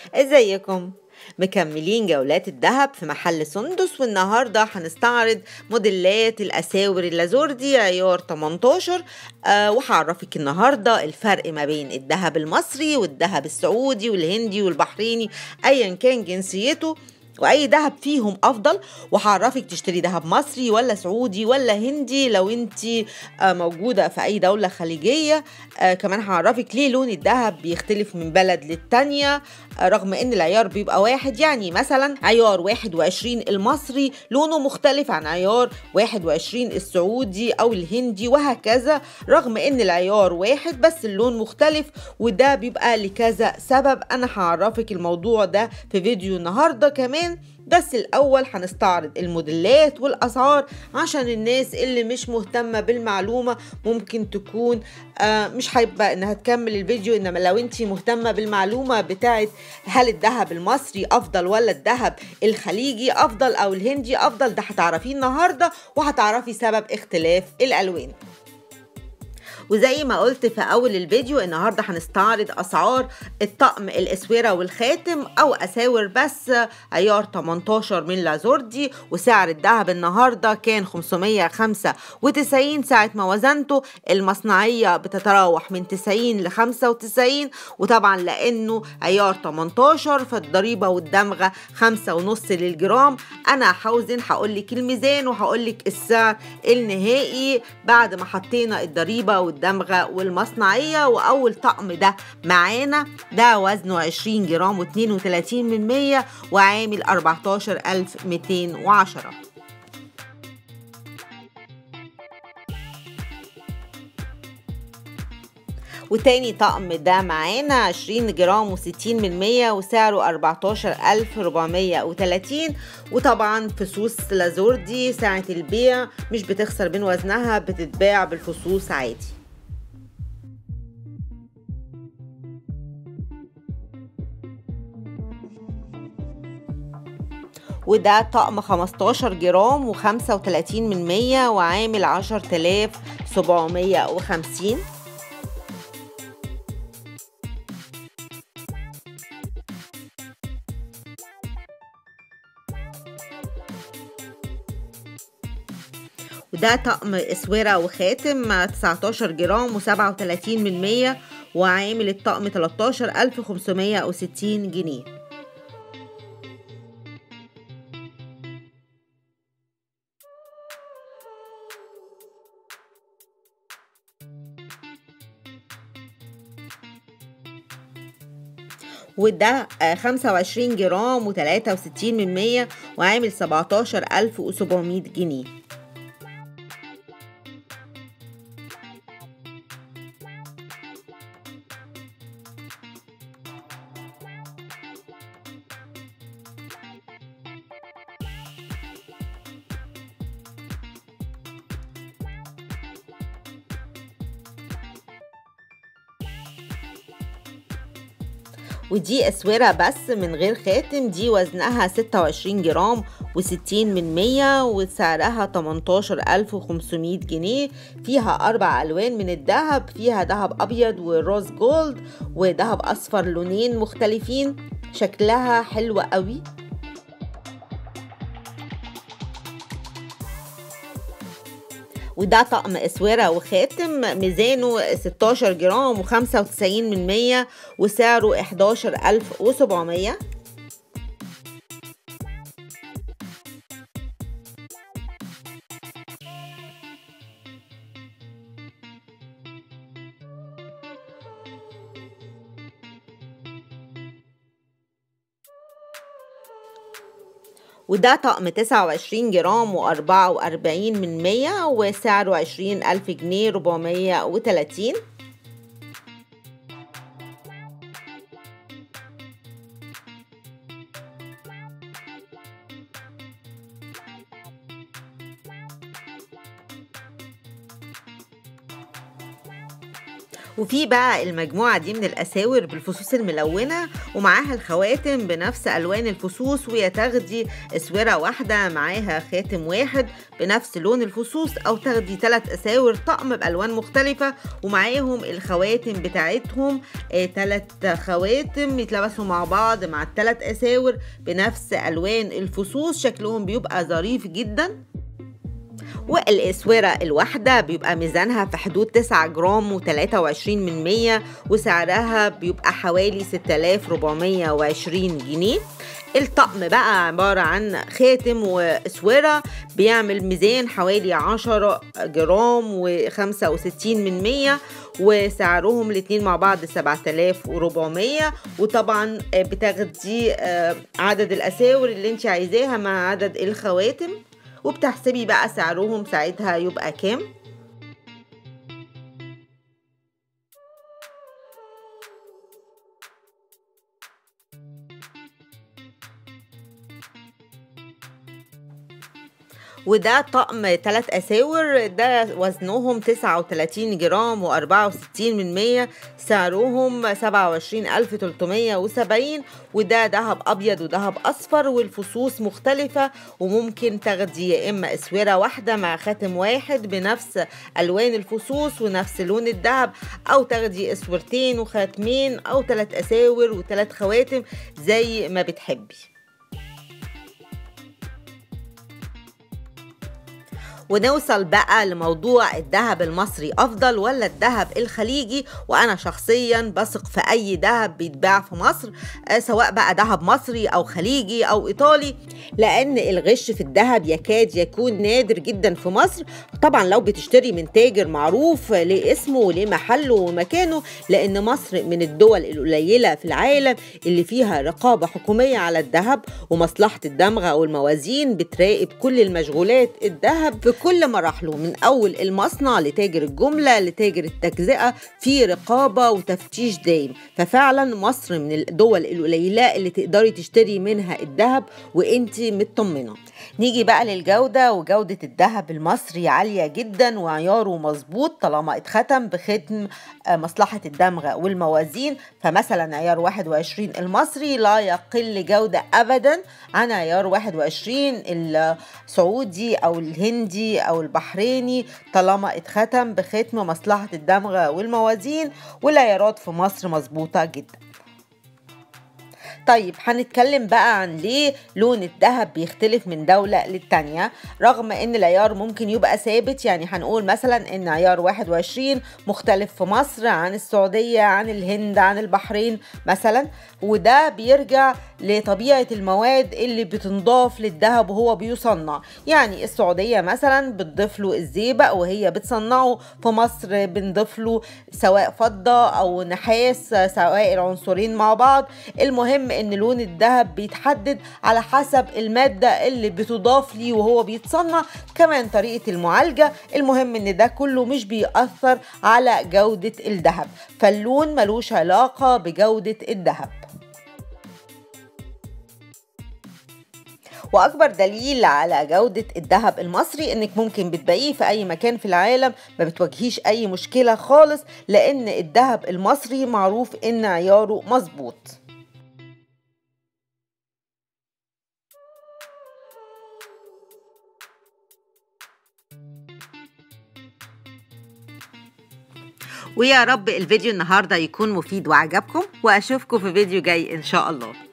ازيكم مكملين جولات الذهب في محل سندس والنهاردة هنستعرض موديلات الأساور اللازوردي عيار 18 آه وهعرفك النهاردة الفرق ما بين الذهب المصري والذهب السعودي والهندي والبحريني أيا كان جنسيته واي ذهب فيهم افضل وهعرفك تشتري ذهب مصري ولا سعودي ولا هندي لو انت موجوده في اي دوله خليجيه كمان هعرفك ليه لون الذهب بيختلف من بلد للتانيه رغم ان العيار بيبقى واحد يعني مثلا عيار 21 المصري لونه مختلف عن عيار 21 السعودي او الهندي وهكذا رغم ان العيار واحد بس اللون مختلف وده بيبقى لكذا سبب انا هعرفك الموضوع ده في فيديو النهارده كمان بس الأول هنستعرض الموديلات والأسعار عشان الناس اللي مش مهتمة بالمعلومة ممكن تكون آه مش هيبقى إنها تكمل الفيديو إنما لو أنت مهتمة بالمعلومة بتاعت هل الذهب المصري أفضل ولا الذهب الخليجي أفضل أو الهندي أفضل ده هتعرفيه النهاردة وهتعرفي سبب اختلاف الألوان وزي ما قلت في اول الفيديو النهارده هنستعرض اسعار الطقم الاسوره والخاتم او اساور بس عيار 18 من لازوردي وسعر الذهب النهارده كان 595 ساعه ما وزنته المصنعيه بتتراوح من 90 ل 95 وطبعا لانه عيار 18 فالضريبه والدمغه 5 ونص للجرام انا هوزن هقول لك الميزان وهقول لك السعر النهائي بعد ما حطينا الضريبه والدمغه والمصنعيه واول طقم ده معانا ده وزنه 20 جرام و32 من 100 وعامل 14210 وتاني طقم ده معانا 20 جرام و60 من 100 وسعره 14430 وطبعا فصوص لازوردي ساعة البيع مش بتخسر من وزنها بتتباع بالفصوص عادي وده طقم 15 جرام و35 من 100 وعامل 10750 وده طقم اسوره وخاتم 19 جرام و37 من 100 وعامل الطقم 13560 جنيه وده 25 جرام و63 من 100 وعامل 17700 جنيه ودي اسوره بس من غير خاتم دي وزنها 26 جرام و60 من 100 وسعرها 18500 جنيه فيها اربع الوان من الذهب فيها ذهب ابيض وروز جولد وذهب اصفر لونين مختلفين شكلها حلو قوي وده طقم اسوره وخاتم ميزانه 16 جرام و95 من 100 وسعره 11700 وده طقم 29 جرام و44 من 100 وسعره 20 ألف جنيه 430 وفي بقى المجموعة دي من الأساور بالفصوص الملونة ومعاها الخواتم بنفس ألوان الفصوص ويا تاخدي اسورة واحدة معاها خاتم واحد بنفس لون الفصوص أو تاخدي ثلاث أساور طقم بألوان مختلفة ومعاهم الخواتم بتاعتهم ثلاث آه خواتم يتلبسوا مع بعض مع الثلاث أساور بنفس ألوان الفصوص شكلهم بيبقى ظريف جدا والاسوره الواحده بيبقى ميزانها في حدود 9 جرام و23 من 100 وسعرها بيبقى حوالي 6420 جنيه الطقم بقى عبارة عن خاتم واسورة بيعمل ميزان حوالي 10 جرام و65 من 100 وسعرهم الاتنين مع بعض 7400 وطبعا بتاخدي عدد الاساور اللي انت عايزاها مع عدد الخواتم وبتحسبي بقى سعرهم ساعتها يبقى كام وده طقم تلات أساور ده وزنهم تسعة وتلاتين جرام وأربعة وستين من مية سعرهم سبعة وعشرين ألف تلتمية وسبعين وده دهب أبيض ودهب أصفر والفصوص مختلفة وممكن تاخدي يا إما أسورة واحدة مع خاتم واحد بنفس ألوان الفصوص ونفس لون الدهب أو تاخدي أسورتين وخاتمين أو تلات أساور وتلات خواتم زي ما بتحبي ونوصل بقى لموضوع الذهب المصري افضل ولا الذهب الخليجي وانا شخصيا بثق في اي ذهب بيتباع في مصر سواء بقى ذهب مصري او خليجي او ايطالي لان الغش في الذهب يكاد يكون نادر جدا في مصر طبعا لو بتشتري من تاجر معروف ليه اسمه وليه محله ومكانه لان مصر من الدول القليله في العالم اللي فيها رقابه حكوميه على الذهب ومصلحه الدمغه والموازين بتراقب كل المشغولات الذهب في كل مراحله من أول المصنع لتاجر الجملة لتاجر التجزئة في رقابة وتفتيش دايم ففعلا مصر من الدول القليلة اللي تقدري تشتري منها الذهب وانت مطمنة نيجي بقى للجودة وجودة الذهب المصري عالية جدا وعياره مظبوط طالما اتختم بختم مصلحة الدمغة والموازين فمثلا عيار 21 المصري لا يقل جودة أبدا عن عيار 21 السعودي أو الهندي أو البحريني طالما اتختم بختم مصلحة الدمغة والموازين والعيارات في مصر مظبوطة جدا طيب هنتكلم بقى عن ليه لون الذهب بيختلف من دولة للتانية رغم ان العيار ممكن يبقى ثابت يعني هنقول مثلا ان عيار 21 مختلف في مصر عن السعودية عن الهند عن البحرين مثلا وده بيرجع لطبيعة المواد اللي بتنضاف للذهب وهو بيصنع يعني السعودية مثلا بتضيف له الزيبق وهي بتصنعه في مصر بنضيف له سواء فضة او نحاس سواء العنصرين مع بعض المهم ان لون الذهب بيتحدد على حسب المادة اللي بتضاف ليه وهو بيتصنع كمان طريقة المعالجة المهم ان ده كله مش بيأثر على جودة الذهب فاللون ملوش علاقة بجودة الذهب واكبر دليل على جودة الذهب المصري انك ممكن بتبيعيه في اي مكان في العالم ما بتواجهيش اي مشكلة خالص لان الذهب المصري معروف ان عياره مظبوط ويا رب الفيديو النهارده يكون مفيد وعجبكم واشوفكم في فيديو جاي ان شاء الله